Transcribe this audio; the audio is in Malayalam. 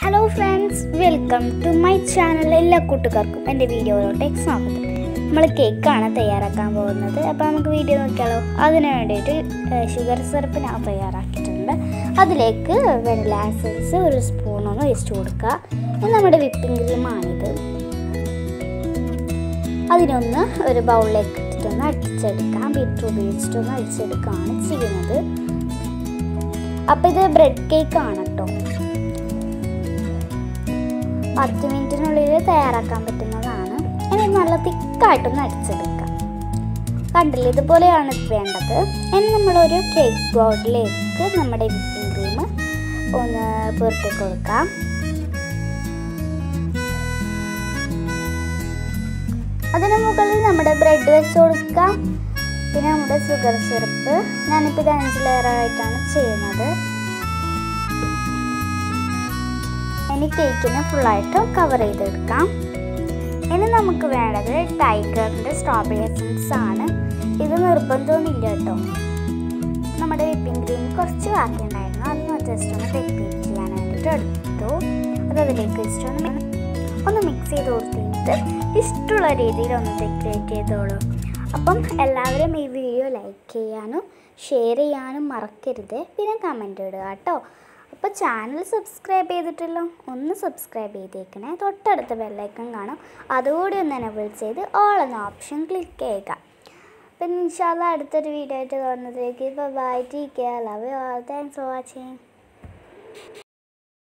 hello friends welcome to my channel എല്ലാ കൂട്ടുകാർക്കും എൻ്റെ വീഡിയോയിലോട്ടേക്ക് സ്വാഗതം നമ്മൾ കേക്കാണ് തയ്യാറാക്കാൻ പോകുന്നത് അപ്പോൾ നമുക്ക് വീഡിയോ നോക്കിയാലോ അതിന് വേണ്ടിയിട്ട് ഷുഗർ സിറപ്പ് ഞാൻ തയ്യാറാക്കിയിട്ടുണ്ട് അതിലേക്ക് വെനില എസൻസ് ഒരു സ്പൂണൊന്ന് ഒഴിച്ചു കൊടുക്കുക ഇത് നമ്മുടെ വിപ്പിംഗ് ക്രീമാണിത് അതിനൊന്ന് ഒരു ബൗളിലേക്ക് ഇട്ടിട്ടൊന്ന് അടിച്ചെടുക്കാം ബീറ്റർ ഉപയോഗിച്ചിട്ടൊന്ന് അടിച്ചെടുക്കുകയാണ് ചെയ്യുന്നത് അപ്പോൾ ഇത് ബ്രെഡ് കേക്ക് ആണ് കേട്ടോ പത്ത് മിനിറ്റിനുള്ളിൽ തയ്യാറാക്കാൻ പറ്റുന്നതാണ് ഇനി നല്ല തിക്കായിട്ടൊന്ന് അടിച്ചെടുക്കാം കണ്ടില്ല ഇതുപോലെയാണ് ഇത് വേണ്ടത് ഇനി നമ്മളൊരു കേക്ക് ബോർഡിലേക്ക് നമ്മുടെ വിപ്പിംഗ് ക്രീം ഒന്ന് പുരട്ടി കൊടുക്കാം അതിന് മുകളിൽ നമ്മുടെ ബ്രെഡ് വെച്ച് കൊടുക്കാം പിന്നെ നമ്മുടെ ഷുഗർ സിറപ്പ് ഞാനിപ്പോൾ ഇത് അഞ്ച് ലെയറായിട്ടാണ് ചെയ്യുന്നത് ഇനി കേക്കിനെ ഫുള്ളായിട്ട് കവർ ചെയ്തെടുക്കാം ഇനി നമുക്ക് വേണ്ടത് ടൈഗറിൻ്റെ സ്ട്രോബെറി എസൻസ് ആണ് ഇത് നിർബന്ധമൊന്നുമില്ല കേട്ടോ നമ്മുടെ വിപ്പിംഗ് ക്രീം കുറച്ച് ബാക്കിയുണ്ടായിരുന്നു അതൊന്ന് ജസ്റ്റ് ഒന്ന് ഡെക്കറേറ്റ് ചെയ്യാൻ വേണ്ടിയിട്ട് എടുത്തു അത് അതിലേക്ക് വെച്ചിട്ടൊന്ന് ഒന്ന് മിക്സ് ചെയ്ത് കൊടുത്തിട്ട് ഇഷ്ടമുള്ള രീതിയിൽ ഒന്ന് ഡെക്കറേറ്റ് ചെയ്തോളൂ അപ്പം എല്ലാവരും ഈ വീഡിയോ ലൈക്ക് ചെയ്യാനും ഷെയർ ചെയ്യാനും മറക്കരുത് പിന്നെ കമൻറ്റ് ഇടുക കേട്ടോ അപ്പോൾ ചാനൽ സബ്സ്ക്രൈബ് ചെയ്തിട്ടല്ലോ ഒന്ന് സബ്സ്ക്രൈബ് ചെയ്തേക്കണേ തൊട്ടടുത്ത ബെല്ലൈക്കൺ കാണും അതുകൂടി ഒന്ന് എനബിൾ ചെയ്ത് ഓൾ എന്ന ഓപ്ഷൻ ക്ലിക്ക് ചെയ്യുക അപ്പം ഇൻഷാല്ല അടുത്തൊരു വീഡിയോ ആയിട്ട് തോന്നുന്നതിലേക്ക് bye take care love you all thanks for watching